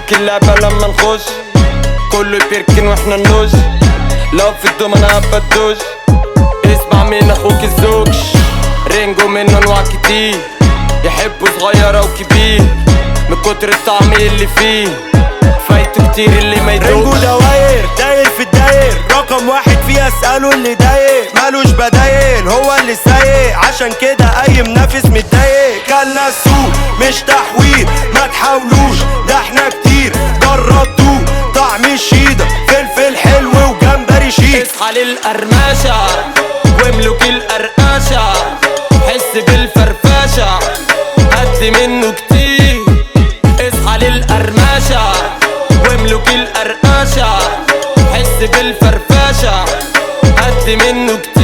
نفك اللعبة لما نخش كله بيركن واحنا نوش لو في الدومنة هبقى الدوش اسمع من اخوك الزوج رينجو منه انواع كتير يحبوا صغير او كبير من كتر الطعم اللي فيه فايته كتير اللي ما رينجو يدوقش دواير داير في الداير رقم واحد فيها اسأله اللي داير مالوش بدايل هو اللي سايق عشان كده اي منافس متضايق كلنا السوق مش تحوير ما تحاولوش ده احنا كتير جربتوه طعم الشيدة فلفل حلو وجمبري شيك اصحى للقرمشة واملك القرقشة حس بالفرفشة هاتلي منه كتير اصحى للقرمشة واملك القرقشة حس بالفرفشة هاتلي منه كتير